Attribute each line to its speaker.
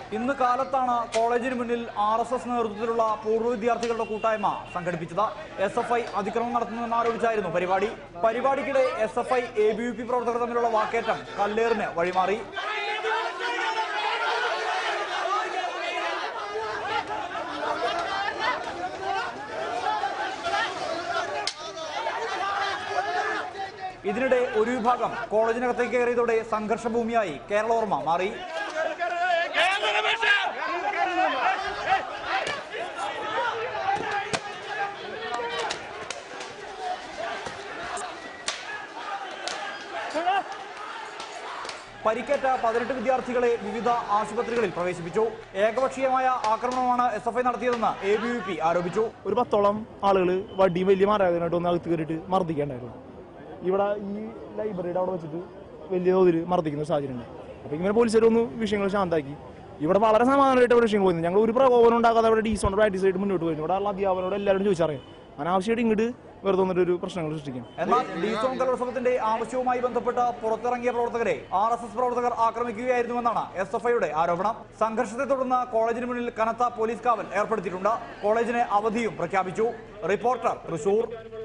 Speaker 1: ഇന്ന് കാലത്താണ് കോളേജിന് മുന്നിൽ ആർ എസ് എസ് നേതൃത്വത്തിലുള്ള പൂർവ്വ വിദ്യാർത്ഥികളുടെ കൂട്ടായ്മ സംഘടിപ്പിച്ചത് എസ് എഫ് ഐ അതിക്രമം നടത്തുന്നതെന്ന് ആരോപിച്ചായിരുന്നു പരിപാടി പരിപാടിക്കിടെ S F I A B V P പ്രവർത്തകർ തമ്മിലുള്ള വാക്കേറ്റം കല്ലേറിന് വഴിമാറി ഇതിനിടെ ഒരു വിഭാഗം കോളേജിനകത്തേക്ക് കയറിയതോടെ സംഘർഷഭൂമിയായി കേരളോർമ്മ മാറി പരിക്കേറ്റ പതിനെട്ട് വിദ്യാർത്ഥികളെ വിവിധ ആശുപത്രികളിൽ പ്രവേശിപ്പിച്ചു ഏകപക്ഷീയമായ ആക്രമണമാണ് എസ് എഫ് ഐ നടത്തിയതെന്ന് എ ബി വി പി ആരോപിച്ചു
Speaker 2: ഒരു പത്തോളം ആളുകൾ വടിയും വലിയ മാരായതിനായിട്ട് ഒന്ന് അകത്ത് കയറിയിട്ട് മർദ്ദിക്കേണ്ടായിരുന്നു ഇവിടെ ഈ ലൈബ്രറിയുടെ അവിടെ വെച്ചിട്ട് വലിയ തോതിൽ മർദ്ദിക്കുന്ന ഒരു സാഹചര്യം ഉണ്ട് അപ്പോൾ ഇങ്ങനെ പോലീസുകാർ ഒന്ന് വിഷയങ്ങൾ ശാന്താക്കി ഇവിടെ വളരെ സമാധാനമായിട്ട് ഇവിടെ വിഷയം പോയിരുന്നു ഞങ്ങൾ ഒരു പ്രകോപനം ഉണ്ടാക്കാതെ അവിടെ ഡീസോണ്ട് പ്രാക്ടീസ് ആയിട്ട് മുന്നോട്ട് പോയിരുന്നു ഇവിടെ ഉള്ള അധ്യാപകരോട് എല്ലാവരും ചോദിച്ചറിയാം അനാവശ്യമായിട്ട് ഇങ്ങോട്ട് വെറുതെ വന്നിട്ട് ഒരു പ്രശ്നങ്ങൾ സൃഷ്ടിക്കും
Speaker 1: എന്നാൽ ഡിസോൺ കലോത്സവത്തിന്റെ ആവശ്യവുമായി ബന്ധപ്പെട്ട് പുറത്തിറങ്ങിയ പ്രവർത്തകരെ ആർ എസ് എസ് പ്രവർത്തകർ ആക്രമിക്കുകയായിരുന്നുവെന്നാണ് എസ് എഫ് ഐയുടെ ആരോപണം സംഘർഷത്തെ തുടർന്ന് കോളേജിന് മുന്നിൽ കനത്ത പോലീസ് കാവൽ ഏർപ്പെടുത്തിയിട്ടുണ്ട് കോളേജിന് അവധിയും പ്രഖ്യാപിച്ചു റിപ്പോർട്ടർ തൃശൂർ